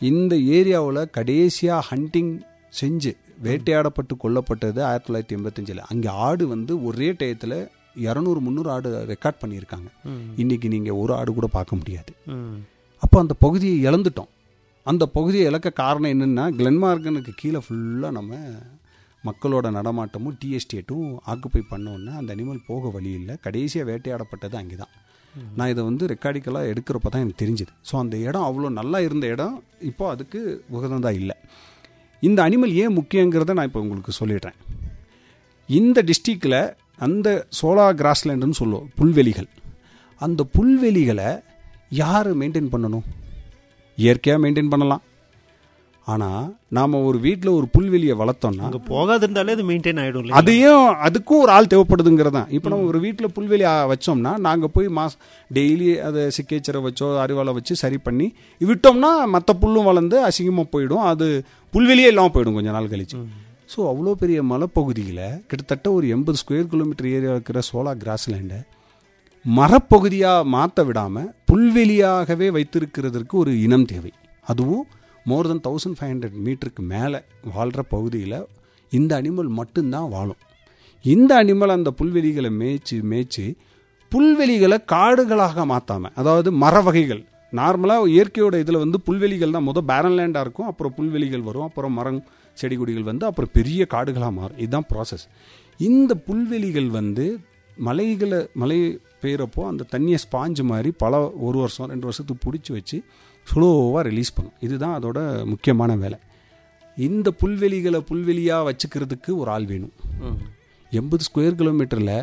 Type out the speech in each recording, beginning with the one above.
இந்த ஏரியாவில் கடைசியாக ஹண்டிங் செஞ்சு வேட்டையாடப்பட்டு கொல்லப்பட்டது ஆயிரத்தி தொள்ளாயிரத்தி எண்பத்தஞ்சில் அங்கே ஆடு வந்து ஒரே டயத்தில் இரநூறு முந்நூறு ஆடு ரெக்கார்ட் பண்ணியிருக்காங்க இன்னைக்கு நீங்கள் ஒரு ஆடு கூட பார்க்க முடியாது ம். அப்போ அந்த பகுதியை இழந்துட்டோம் அந்த பகுதியை இழக்க காரணம் என்னென்னா கிளென்மார்கனுக்கு கீழே ஃபுல்லாக நம்ம மக்களோட நடமாட்டமும் டி எஸ்டேட்டும் ஆக்குப்பை பண்ணோன்னா அந்த அனிமல் போக வழி இல்லை கடைசியாக வேட்டையாடப்பட்டது அங்கே தான் நான் இதை வந்து ரெக்கார்டிக்கலாக எடுக்கிறப்ப தான் எனக்கு தெரிஞ்சுது ஸோ அந்த இடம் அவ்வளோ நல்லா இருந்த இடம் இப்போ அதுக்கு உகந்ததாக இல்லை இந்த அனிமல் ஏன் முக்கியங்கிறத நான் இப்போ உங்களுக்கு சொல்லிடுறேன் இந்த டிஸ்ட்ரிக்டில் அந்த சோலா கிராஸ்லேண்டுன்னு சொல்லுவோம் புல்வெளிகள் அந்த புல்வெளிகளை யார் மெயின்டைன் பண்ணணும் இயற்கையாக மெயின்டைன் பண்ணலாம் ஆனால் நாம் ஒரு வீட்டில் ஒரு புல்வெளியை வளர்த்தோம்னா அங்க போகாது இருந்தாலே அது மெயின்டைன் ஆயிடும் இல்லையா? அதையும் அதுக்கும் ஒரு ஆள் தேவைப்படுதுங்கிறது தான் இப்போ நம்ம ஒரு வீட்டில் புல்வெளி ஆ- வச்சோம்னா நாங்கள் போய் மாஸ் டெய்லி அதை சிக்கேச்சரை வச்சோ அரிவாலை வச்சு சரி பண்ணி விட்டோம்னா மற்ற புல்லும் வளர்ந்து அசிங்கமாக போயிடும் அது புல்வெளியே இல்லாமல் போயிடும் கொஞ்ச நாள் கழிச்சு ஸோ அவ்வளோ பெரிய மலைப்பகுதியில் கிட்டத்தட்ட ஒரு எண்பது ஸ்கொயர் கிலோமீட்டர் ஏரியா இருக்கிற சோலா கிராஸ்லேண்டை மரப்பகுதியாக மாற்ற விடாமல் புல்வெளியாகவே வைத்திருக்கிறதுக்கு ஒரு இனம் தேவை அதுவும் more than thousand five hundred மீட்டருக்கு மேலே வாழ்கிற பகுதியில் இந்த அனிமல் மட்டும்தான் வாழும் இந்த அனிமல் அந்த புல்வெளிகளை மேய்ச்சி மேய்ச்சி புல்வெளிகளை காடுகளாக மாற்றாமல் அதாவது மர வகைகள் நார்மலாக இயற்கையோட இதில் வந்து புல்வெளிகள் தான் முதல் பேரன் லேண்டாக இருக்கும் அப்புறம் புல்வெளிகள் வரும் அப்புறம் மரம் செடி கொடிகள் வந்து அப்புறம் பெரிய காடுகளாக மாறும் இதுதான் ப்ராசஸ் இந்த புல்வெளிகள் வந்து மலைகளை மழை பெய்கிறப்போ அந்த தண்ணியை ஸ்பாஞ்சு மாதிரி பல ஒரு வருஷம் ரெண்டு வருஷத்துக்கு பிடிச்சி வச்சு ஸ்லோவாக ரிலீஸ் பண்ணும் இதுதான் அதோட முக்கியமான வேலை இந்த புல்வெளிகளை புல்வெளியாக வச்சுக்கிறதுக்கு ஒரு ஆள் வேணும் ம். எண்பது ஸ்கொயர் கிலோமீட்டரில்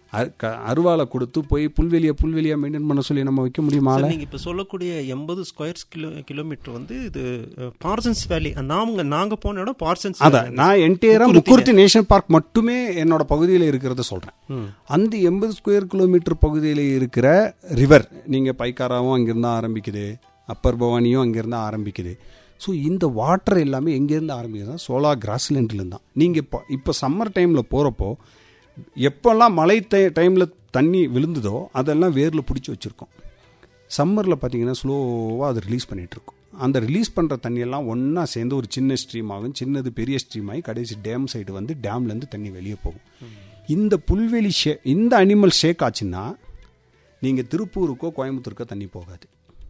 அருவாலை கொடுத்து போய் புல்வெளியை புல்வெளியாக மெயின்டைன் பண்ண சொல்லி நம்ம வைக்க முடியுமா சார், நீங்க இப்ப சொல்லக்கூடிய எண்பது ஸ்கொயர் கிலோ கிலோமீட்டர் வந்து இது அஹ், பார்சன்ஸ் வேலி நாங்க நாங்க போன இடம் பார்சன்ஸ் அதான் நான் என்டையராக முக்குருத்தி நேஷனல் பார்க் மட்டுமே என்னோட பகுதியில் இருக்கிறத சொல்கிறேன் ம். அந்த எண்பது ஸ்கொயர் கிலோமீட்டர் பகுதியில் இருக்கிற ரிவர் நீங்கள் பைக்காராவும் அங்கேருந்து ஆரம்பிக்குது அப்பர் பவானியும் அங்கேருந்து ஆரம்பிக்குது ஸோ இந்த வாட்டர் எல்லாமே எங்கேருந்து ஆரம்பிக்குதுன்னா சோலா கிராஸ்லேண்ட்லேருந்து தான் நீங்கள் இப்போ இப்போ சம்மர் டைமில் போகிறப்போ எப்போல்லாம் மழை டைமில் தண்ணி விழுந்ததோ அதெல்லாம் வேரில் பிடிச்சி வச்சுருக்கோம் சம்மரில் பார்த்தீங்கன்னா ஸ்லோவாக அது ரிலீஸ் பண்ணிட்டு இருக்கும் அந்த ரிலீஸ் பண்ணுற தண்ணியெல்லாம் ஒன்றா சேர்ந்து ஒரு சின்ன ஸ்ட்ரீம் ஆகும் சின்னது பெரிய ஸ்ட்ரீம் ஆகி கடைசி டேம் சைடு வந்து டேம்லேருந்து தண்ணி வெளியே போகும் இந்த புல்வெளி ஷே இந்த அனிமல் ஷேக் ஆச்சுன்னா நீங்கள் திருப்பூருக்கோ கோயம்புத்தூருக்கோ தண்ணி போகாது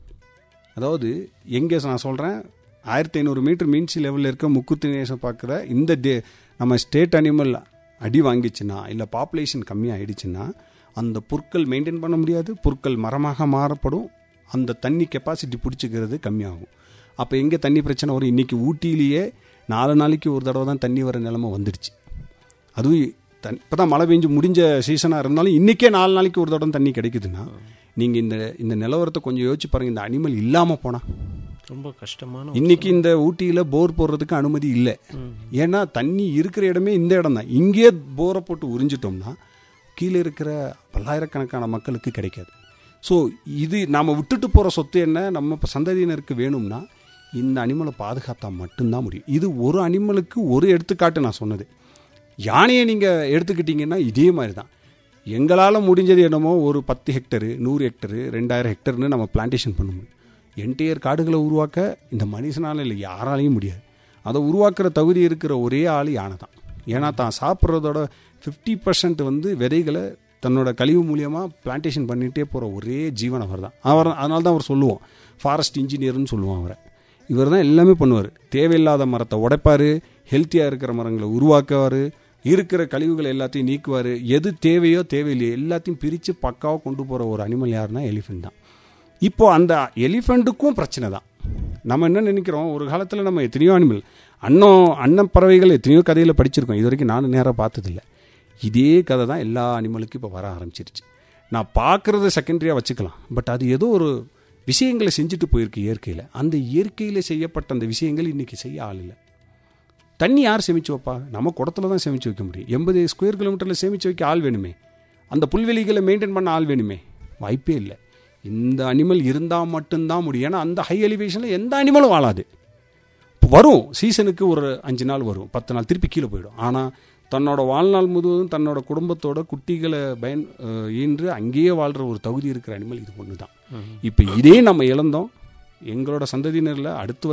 அதாவது எங்கே நான் சொல்கிறேன் ஆயிரத்தி ஐநூறு மீட்டர் மீன்சி லெவலில் இருக்க முக்குத்தி நேசம் பார்க்குற இந்த டே நம்ம ஸ்டேட் அனிமல் அடி வாங்கிச்சுன்னா இல்லை பாப்புலேஷன் கம்மியாகிடுச்சுன்னா அந்த புற்கள் மெயின்டைன் பண்ண முடியாது புற்கள் மரமாக மாறப்படும் அந்த தண்ணி கெப்பாசிட்டி பிடிச்சிக்கிறது கம்மியாகும் அப்போ எங்கே தண்ணி பிரச்சனை வரும் இன்றைக்கி ஊட்டியிலேயே நாலு நாளைக்கு ஒரு தடவை தான் தண்ணி வர நிலைமை வந்துடுச்சு அதுவும் தன் இப்போ தான் மழை பெஞ்சு முடிஞ்ச சீசனாக இருந்தாலும் இன்றைக்கே நாலு நாளைக்கு ஒரு தடவை தண்ணி கிடைக்குதுன்னா நீங்கள் இந்த இந்த நிலவரத்தை கொஞ்சம் யோசிச்சு பாருங்கள் இந்த அனிமல் இல்லாமல் போனால் ரொம்ப கஷ்டமான இன்னைக்கு இந்த ஊட்டியில் போர் போடுறதுக்கு அனுமதி இல்லை ஏன்னா தண்ணி இருக்கிற இடமே இந்த இடம் தான் இங்கேயே போரை போட்டு உறிஞ்சிட்டோம்னா கீழே இருக்கிற பல்லாயிரக்கணக்கான மக்களுக்கு கிடைக்காது ஸோ இது நாம் விட்டுட்டு போகிற சொத்து என்ன நம்ம இப்போ சந்ததியினருக்கு வேணும்னா இந்த அனிமலை பாதுகாத்தா மட்டும்தான் முடியும் இது ஒரு அனிமலுக்கு ஒரு எடுத்துக்காட்டு நான் சொன்னது யானையை நீங்கள் எடுத்துக்கிட்டிங்கன்னா இதே மாதிரி தான் எங்களால் முடிஞ்சது என்னமோ ஒரு பத்து ஹெக்டரு நூறு ஹெக்டரு ரெண்டாயிரம் ஹெக்டர்னு நம்ம பிளான்டேஷன் பண்ண முடியும் என்டையர் காடுகளை உருவாக்க இந்த மனுஷனால் இல்லை யாராலையும் முடியாது அதை உருவாக்குற தகுதி இருக்கிற ஒரே ஆள் யானை தான் ஏன்னா தான் சாப்பிட்றதோட ஃபிஃப்டி பர்சன்ட் வந்து விதைகளை தன்னோட கழிவு மூலியமாக பிளான்டேஷன் பண்ணிகிட்டே போகிற ஒரே ஜீவன் அவர் தான் அவர் அதனால தான் அவர் சொல்லுவோம் ஃபாரஸ்ட் இன்ஜினியர்னு சொல்லுவோம் அவரை இவர் தான் எல்லாமே பண்ணுவார் தேவையில்லாத மரத்தை உடைப்பார் ஹெல்த்தியாக இருக்கிற மரங்களை உருவாக்குவார் இருக்கிற கழிவுகளை எல்லாத்தையும் நீக்குவார் எது தேவையோ தேவையில்லையோ எல்லாத்தையும் பிரித்து பக்காவாக கொண்டு போகிற ஒரு அனிமல் யாருன்னா எலிஃபெண்ட் தான் இப்போ அந்த எலிஃபெண்ட்டுக்கும் பிரச்சனை தான் நம்ம என்ன நினைக்கிறோம் ஒரு காலத்தில் நம்ம எத்தனையோ அனிமல் அன்னம் அன்னம் பறவைகள் எத்தனையோ கதையில் படிச்சிருக்கோம் இது வரைக்கும் நானும் நேராக பார்த்ததில்ல இதே கதை தான் எல்லா அனிமலுக்கும் இப்போ வர ஆரம்பிச்சிருச்சு நான் பார்க்குறத செகண்டரியாக வச்சுக்கலாம் பட் அது ஏதோ ஒரு விஷயங்களை செஞ்சுட்டு போயிருக்கு இயற்கையில் அந்த இயற்கையில் செய்யப்பட்ட அந்த விஷயங்கள் இன்றைக்கி செய்ய ஆள் இல்லை தண்ணி யார் சேமிச்சு வைப்பா நம்ம குடத்துல தான் சேமிச்சு வைக்க முடியும் எண்பது ஸ்கொயர் கிலோமீட்டரில் சேமிச்சு வைக்க ஆள் வேணுமே அந்த புல்வெளிகளை மெயின்டைன் பண்ண ஆள் வேணுமே வாய்ப்பே இல்லை இந்த அனிமல் இருந்தால் மட்டும்தான் முடியும் ஏன்னா அந்த ஹை எலிவேஷனில் எந்த அனிமலும் வாழாது வரும் சீசனுக்கு ஒரு அஞ்சு நாள் வரும் பத்து நாள் திருப்பி கீழே போயிடும் ஆனால் தன்னோட வாழ்நாள் முழுவதும் தன்னோட குடும்பத்தோட குட்டிகளை பயன் அஹ், ஈன்று அங்கேயே வாழ்கிற ஒரு தகுதி இருக்கிற அனிமல் இது ஒன்று தான் இப்போ இதே நம்ம இழந்தோம் எங்களோட சந்ததியினரில் அடுத்து வர